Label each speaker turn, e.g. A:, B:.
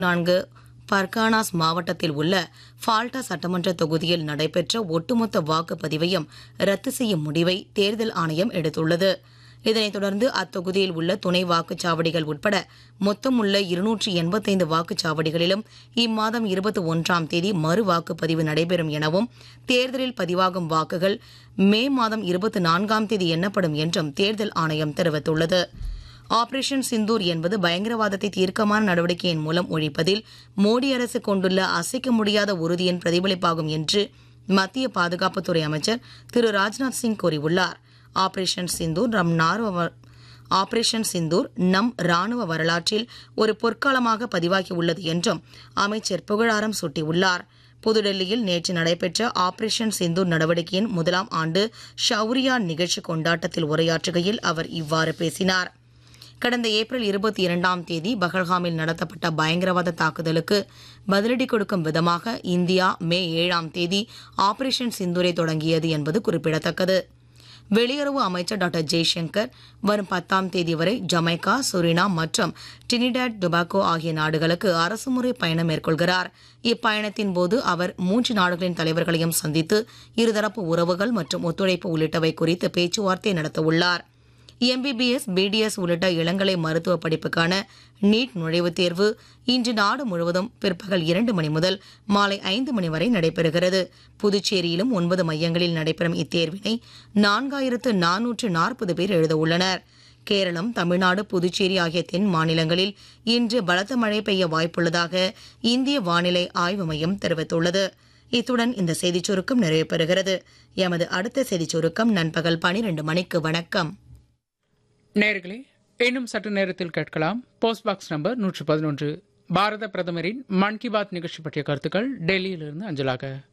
A: நான்கு பர்கானாஸ் மாவட்டத்தில் உள்ள ஃபால்டா சட்டமன்ற தொகுதியில் நடைபெற்ற ஒட்டுமொத்த வாக்குப்பதிவையும் ரத்து செய்யும் முடிவை தேர்தல் ஆணையம் எடுத்துள்ளது இதனைத் தொடர்ந்து அத்தொகுதியில் உள்ள துணை வாக்குச்சாவடிகள் உட்பட மொத்தம் உள்ள இருநூற்றி எண்பத்தைந்து வாக்குச்சாவடிகளிலும் இம்மாதம் இருபத்தி ஒன்றாம் தேதி மறு வாக்குப்பதிவு நடைபெறும் எனவும் தேர்தலில் பதிவாகும் வாக்குகள் மே மாதம் இருபத்தி நான்காம் தேதி எண்ணப்படும் என்றும் தேர்தல் ஆணையம் தெரிவித்துள்ளது ஆபரேஷன் சிந்தூர் என்பது பயங்கரவாதத்தை தீர்க்கமான நடவடிக்கையின் மூலம் ஒழிப்பதில் மோடி அரசு கொண்டுள்ள அசைக்க முடியாத உறுதியின் பிரதிபலிப்பாகும் என்று மத்திய பாதுகாப்புத்துறை அமைச்சர் திரு ராஜ்நாத் சிங் கூறியுள்ளார் ஆபரேஷன் சிந்தூர் நம் ராணுவ ஆபரேஷன் சிந்தூர் நம் ராணுவ வரலாற்றில் ஒரு பொற்காலமாக பதிவாகி உள்ளது என்றும் அமைச்சர் புகழாரம் சூட்டியுள்ளார் புதுடெல்லியில் நேற்று நடைபெற்ற ஆபரேஷன் சிந்தூர் நடவடிக்கையின் முதலாம் ஆண்டு ஷவுரியா நிகழ்ச்சி கொண்டாட்டத்தில் உரையாற்றுகையில் அவர் இவ்வாறு பேசினார் கடந்த ஏப்ரல் இருபத்தி இரண்டாம் தேதி பஹல்காமில் நடத்தப்பட்ட பயங்கரவாத தாக்குதலுக்கு பதிலடி கொடுக்கும் விதமாக இந்தியா மே ஏழாம் தேதி ஆபரேஷன் சிந்தூரை தொடங்கியது என்பது குறிப்பிடத்தக்கது வெளியுறவு அமைச்சர் டாக்டர் ஜெய்சங்கர் வரும் பத்தாம் தேதி வரை ஜமைக்கா சுரினாம் மற்றும் டினிடாட் டொபாக்கோ ஆகிய நாடுகளுக்கு அரசுமுறை பயணம் மேற்கொள்கிறார் இப்பயணத்தின் போது அவர் மூன்று நாடுகளின் தலைவர்களையும் சந்தித்து இருதரப்பு உறவுகள் மற்றும் ஒத்துழைப்பு உள்ளிட்டவை குறித்து பேச்சுவார்த்தை நடத்தவுள்ளார் எம்பிபிஎஸ் பிடிஎஸ் உள்ளிட்ட இளங்கலை மருத்துவ படிப்புக்கான நீட் நுழைவுத் தேர்வு இன்று நாடு முழுவதும் பிற்பகல் இரண்டு மணி முதல் மாலை ஐந்து மணி வரை நடைபெறுகிறது புதுச்சேரியிலும் ஒன்பது மையங்களில் நடைபெறும் இத்தேர்வினை நான்காயிரத்து நானூற்று நாற்பது பேர் எழுதவுள்ளனர் கேரளம் தமிழ்நாடு புதுச்சேரி ஆகிய தென் மாநிலங்களில் இன்று பலத்த மழை பெய்ய வாய்ப்புள்ளதாக இந்திய வானிலை ஆய்வு மையம் தெரிவித்துள்ளது இத்துடன் இந்த செய்திச் சுருக்கம் நிறைவு பெறுகிறது எமது அடுத்த செய்திச் சுருக்கம் நண்பகல் பனிரெண்டு மணிக்கு வணக்கம்
B: நேர்களே இன்னும் சற்று நேரத்தில் கேட்கலாம் போஸ்ட் பாக்ஸ் நம்பர் நூற்று பதினொன்று பாரத பிரதமரின் மன் கி பாத் நிகழ்ச்சி பற்றிய கருத்துக்கள் டெல்லியிலிருந்து அஞ்சலாக